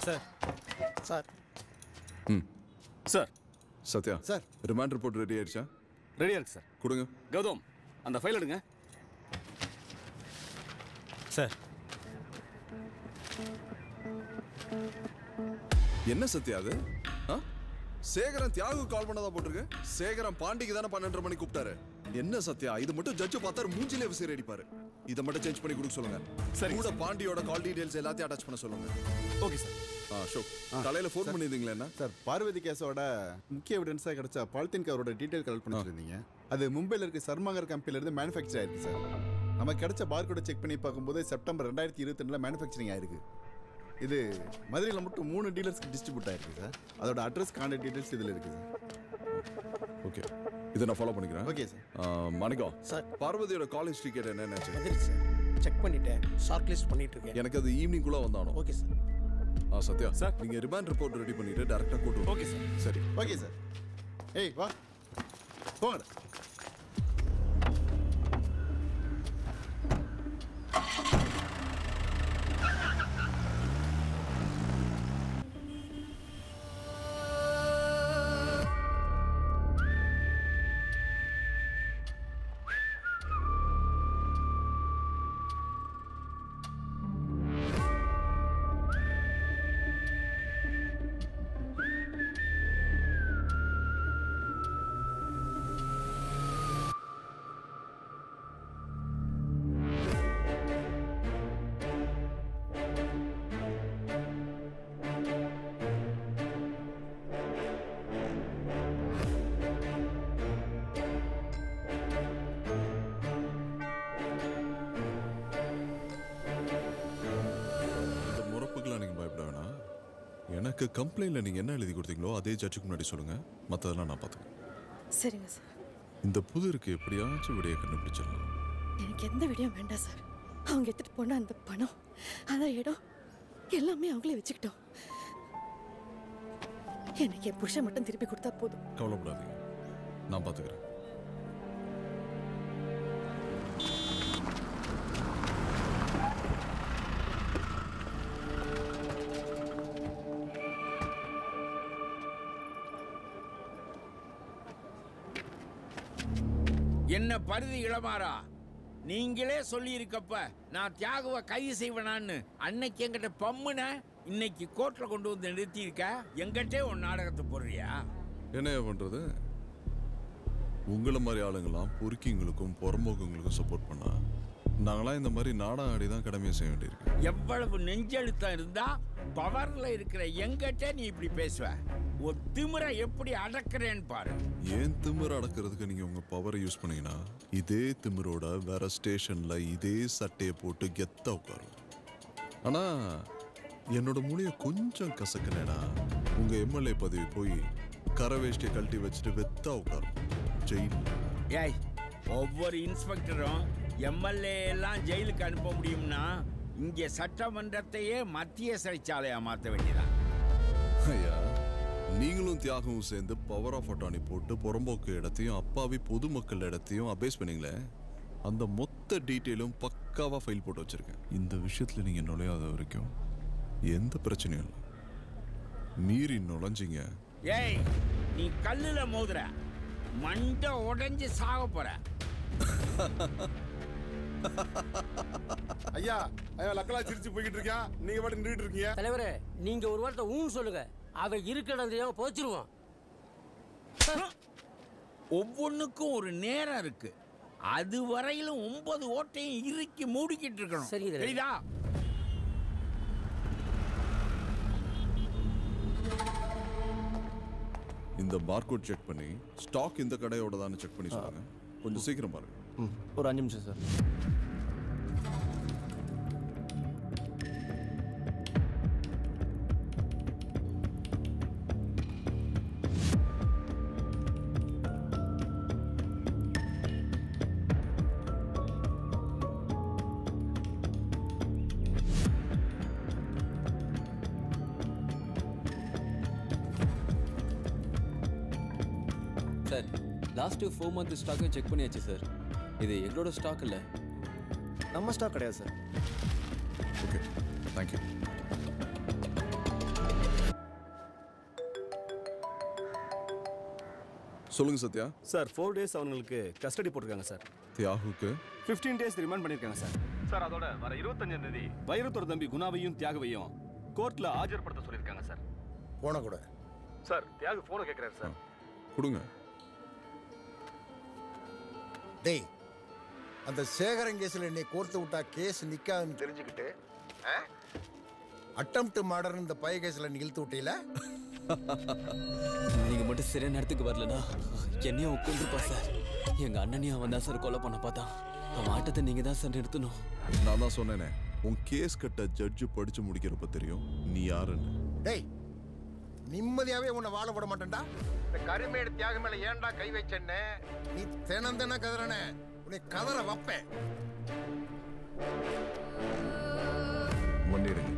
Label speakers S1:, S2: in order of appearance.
S1: Sir sir
S2: ம்
S3: sir
S2: Sathya
S4: sir.
S2: Remand report ready ஆயிடுச்சா
S3: ரெடியா இருக்கு சார்
S2: கொடுங்க
S3: கௌதம் அந்த ஃபைல் எடுங்க
S1: சார்
S2: என்ன சத்யா அது ஆ? சேகரன் தியாகு கால் பண்ணதா போட்டிருக்கு சேகரன் பாண்டிக்கு தானே பன்னெண்டரை மணி கூப்பிட்டாரு என்ன சத்யா இது மட்டும் ஜட்ஜு பார்த்தாரு மூஞ்சிலே விசிறி அடிப்பாரு இதை மட்டும் சேஞ்ச் பண்ணி கொடுக்க சொல்லுங்க
S3: சரி.
S2: கூட பாண்டியோட கால் டீடைல்ஸ் எல்லாத்தையும் அட்டாச் பண்ண சொல்லுங்க
S3: ஓகே சார்
S2: ஆ ஷோ காலையில ஃபோன் பண்ணியிருந்தீங்களா என்ன
S4: சார் பார்வதி கேஸோட முக்கிய எவிடன்ஸாக கிடைச்ச பாலித்தீன் கவரோட டீடைல் கலெக்ட் பண்ணி வச்சிருந்தீங்க அது மும்பையில் இருக்க சர்மாகர் கம்பெனில இருந்து மேனுஃபேக்சர் ஆயிருக்கு சார் நமக்கு கிடைச்ச பார்கோட செக் பண்ணி பார்க்கும்போது செப்டம்பர் ரெண்டாயிரத்தி இருபத்தி ரெண்டில் மேனுஃபேக்சரிங் ஆயிருக்கு இது மதுரையில் மட்டும் மூணு டீலர்ஸ்க்கு டிஸ்ட்ரிபியூட் ஆயிருக்கு சார் அதோட அட்ரஸ் கான்டாக்ட் டீடைல்ஸ் இதில் இருக்கு சார்
S2: ஓகே இதை நான் ஃபாலோ பண்ணிக்கிறேன்
S4: ஓகே சார்
S2: ஆ, மாணிக்கம்
S1: சார்.
S2: பார்வதியோட காலேஜ் டிக்கெட் என்ன என்னாச்சு
S1: வந்துருச்சு சார் செக் பண்ணிட்டேன் ஷார்ட் லிஸ்ட் பண்ணிட்டு இருக்கேன்
S2: எனக்கு அது ஈவினிங் குள்ள வந்தானோ
S1: ஓகே சார்
S2: ஆ சத்யா
S3: சார்.
S2: நீங்க ரிமாண்ட் ரிப்போர்ட் ரெடி பண்ணிட்டு டேரக்டா கூட்டு
S3: ஓகே சார்
S2: சரி
S4: ஓகே சார் ஏய் வா போங்கடா
S2: இந்த முறப்புக்கெல்லாம் நீங்க பயப்பட வேணாம் எனக்கு கம்ப்ளைண்ட்ல நீங்க என்ன எழுதி கொடுத்தீங்களோ அதே ஜட்ஜுக்கு முன்னாடி சொல்லுங்க மத்ததெல்லாம் நான் பார்த்துக்கிறேன்
S5: சரிங்க சார்
S2: இந்த புதிருக்கு எப்படியாச்சும் விடையை கண்டுபிடிச்சிடலாம்
S5: எனக்கு எந்த விடியும் வேண்டாம் சார் அவங்க எடுத்துட்டு போன அந்த பணம் அந்த இடம் எல்லாமே அவங்களே வச்சுக்கிட்டோம் எனக்கு என் புருஷன் மட்டும் திருப்பி கொடுத்தா போதும்
S2: கவலைப்படாதீங்க நான் பார்த்துக்கிறேன்
S6: என்ன பருதி இளமாறா நீங்களே சொல்லி இருக்கப்ப நான் தியாகுவை கைது செய்வேனான்னு அன்னைக்கு என்கிட்ட பம்முன இன்னைக்கு கோர்ட்ல கொண்டு வந்து நிறுத்தியிருக்க எங்கிட்டே உன் நாடகத்தை போடுறியா
S2: என்னைய பண்றது உங்களை மாதிரி ஆளுங்களாம் பொறுக்கிங்களுக்கும் புறம்போக்குங்களுக்கும் சப்போர்ட் பண்ணா நாங்களாம் இந்த மாதிரி நாடகம் ஆடி தான் கடமையை செய்ய வேண்டியிருக்கு
S6: எவ்வளவு நெஞ்செழுத்தம் இருந்தா பவர்ல இருக்கிற எங்கிட்ட நீ இப்படி பேசுவ ஒரு திமிரை எப்படி அடக்குறேன்னு பாரு
S2: ஏன் திமிர அடக்கிறதுக்கு நீங்க உங்க பவரை யூஸ் பண்ணீங்கன்னா இதே திமிரோட வேற ஸ்டேஷன்ல இதே சட்டையை போட்டு கெத்தா உட்காரும் ஆனா என்னோட மூளைய கொஞ்சம் கசக்குனேனா உங்க எம்எல்ஏ பதவி போய் கரை வேஷ்டியை கழட்டி வச்சுட்டு வெத்தா உட்காரும் ஜெயில்
S6: ஏய் ஒவ்வொரு இன்ஸ்பெக்டரும் எம்எல்ஏ எல்லாம் ஜெயிலுக்கு அனுப்ப முடியும்னா இங்கே சட்டமன்றத்தையே மத்திய சிறைச்சாலையா மாற்ற வேண்டியதான்
S2: ஐயா நீங்களும் தியாகமும் சேர்ந்து பவர் ஆஃப் அட்டானி போட்டு புறம்போக்கு இடத்தையும் அப்பாவி பொதுமக்கள் இடத்தையும் அபேஸ் பண்ணீங்களே அந்த மொத்த டீட்டெயிலும் பக்காவா ஃபைல் போட்டு வச்சிருக்கேன் இந்த விஷயத்துல நீங்க நுழையாத வரைக்கும் எந்த பிரச்சனையும் இல்லை மீறி நுழைஞ்சிங்க
S6: ஏய் நீ கல்லுல மோதுற மண்டை உடைஞ்சு சாக போற
S7: ஐயா ஐயா லக்கலா சிரிச்சு போய்கிட்டு இருக்கான் நீங்க பாட்டு நின்றுட்டு இருக்கீங்க
S8: தலைவரே நீங்க ஒரு வார்த்தை ஊன்னு சொல்லுங்க அவன் இருக்கிற தெரியாம போச்சிருவான்
S6: ஒவ்வொன்றுக்கும் ஒரு நேரம் இருக்கு அது வரையிலும் ஒன்பது ஓட்டையும் இறுக்கி மூடிக்கிட்டு இருக்கணும்
S8: சரி, தலைவர்.
S6: தெரியுதா
S2: இந்த பார்கோட் செக் பண்ணி ஸ்டாக் இந்த கடையோட தானே செக் பண்ணி சொல்லுங்க கொஞ்சம் சீக்கிரம் பாருங்க
S1: ம் ஒரு அஞ்சு நிமிஷம் sir
S9: sir last four month ஸ்டாக்கையும் செக் பண்ணியாச்சு சார் இது எங்களோட ஸ்டாக் இல்லை
S1: நம்ம ஸ்டாக் கிடையாது சார்
S2: ஓகே தேங்க்யூ சொல்லுங்க சத்யா
S3: சார் ஃபோர் டேஸ் அவங்களுக்கு கஸ்டடி போட்டிருக்காங்க சார்
S2: தியாகுக்கு
S3: ஃபிஃப்டீன் டேஸ் ரிமாண்ட் பண்ணியிருக்காங்க சார் சார் அதோட வர இருபத்தஞ்சாம் தேதி வைரத்தோட தம்பி குணாவையும் தியாகவையும் கோர்ட்ல ஆஜர்படுத்த சொல்லியிருக்காங்க சார்
S7: போன கூட
S3: சார் தியாகு போனை கேட்குறாரு சார்
S2: கொடுங்க
S7: டேய் அந்த சேகரன் கேஸ்ல என்னை கோர்த்து விட்டா கேஸ் நிக்காதுன்னு தெரிஞ்சுக்கிட்டு அட்டம்ப்ட் மர்டர் இந்த பய கேஸ்ல நீ இழுத்து விட்டீல
S9: நீங்க மட்டும் சரியான நேரத்துக்கு வரலனா என்னையும் உட்காந்துருப்பா சார் எங்க அண்ணனையும் அவன் தான் சார் கொலை பண்ண பார்த்தான் அவன் ஆட்டத்தை நீங்க தான் சார் நிறுத்தணும்
S2: நான் தான் சொன்னேனே உன் கேஸ் கட்ட ஜட்ஜு படிச்சு முடிக்கிறப்ப தெரியும் நீ யாருன்னு
S7: டேய் நிம்மதியாவே உன்னை வாழ விட மாட்டேன்டா இந்த கருமேடு தியாகம் மேல ஏன்டா கை வச்சேன்னு நீ தினம் தினம் கதறனே உன்னை கதற வைப்பேன்
S2: வண்டி எடுங்க